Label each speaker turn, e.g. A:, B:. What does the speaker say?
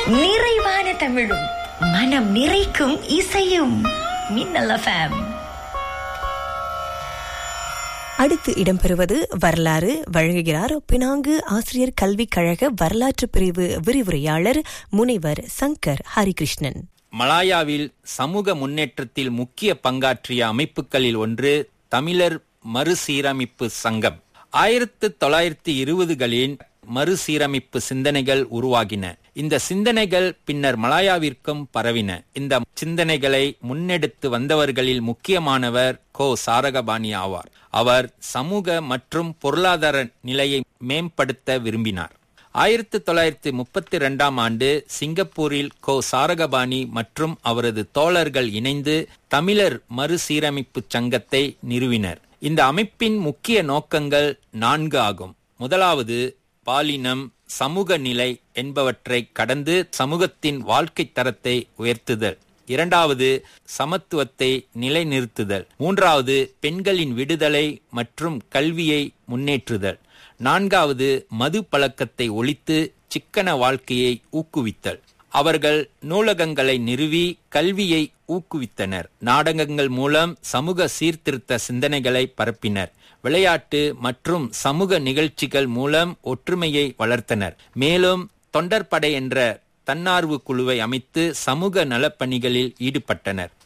A: நிறைவான தமிழும் மனம் நிறைக்கும் இசையும் மின்னல் எஃப்எம்
B: அடுத்து இடம்பெறுவது வரலாறு வழங்குகிறார் பினாங்கு ஆசிரியர் கல்விக் கழக வரலாற்று பிரிவு விரிவுரையாளர் முனைவர் சங்கர் ஹரிகிருஷ்ணன்
C: மலாயாவில் சமூக முன்னேற்றத்தில் முக்கிய பங்காற்றிய அமைப்புகளில் ஒன்று தமிழர் மறுசீரமைப்பு சங்கம் ஆயிரத்து தொள்ளாயிரத்தி இருபதுகளின் மறுசீரமைப்பு சிந்தனைகள் உருவாகின இந்த சிந்தனைகள் பின்னர் மலாயாவிற்கும் பரவின இந்த சிந்தனைகளை முன்னெடுத்து வந்தவர்களில் முக்கியமானவர் கோ சாரகபாணி ஆவார் அவர் சமூக மற்றும் பொருளாதார நிலையை மேம்படுத்த விரும்பினார் ஆயிரத்தி தொள்ளாயிரத்தி முப்பத்தி ரெண்டாம் ஆண்டு சிங்கப்பூரில் கோ சாரகபாணி மற்றும் அவரது தோழர்கள் இணைந்து தமிழர் மறுசீரமைப்பு சங்கத்தை நிறுவினர் இந்த அமைப்பின் முக்கிய நோக்கங்கள் நான்கு ஆகும் முதலாவது பாலினம் சமூக நிலை என்பவற்றை கடந்து சமூகத்தின் வாழ்க்கை தரத்தை உயர்த்துதல் இரண்டாவது சமத்துவத்தை நிலைநிறுத்துதல் மூன்றாவது பெண்களின் விடுதலை மற்றும் கல்வியை முன்னேற்றுதல் நான்காவது மது பழக்கத்தை ஒழித்து சிக்கன வாழ்க்கையை ஊக்குவித்தல் அவர்கள் நூலகங்களை நிறுவி கல்வியை ஊக்குவித்தனர் நாடகங்கள் மூலம் சமூக சீர்திருத்த சிந்தனைகளை பரப்பினர் விளையாட்டு மற்றும் சமூக நிகழ்ச்சிகள் மூலம் ஒற்றுமையை வளர்த்தனர் மேலும் தொண்டர்படை என்ற தன்னார்வ குழுவை அமைத்து சமூக நலப்பணிகளில் ஈடுபட்டனர்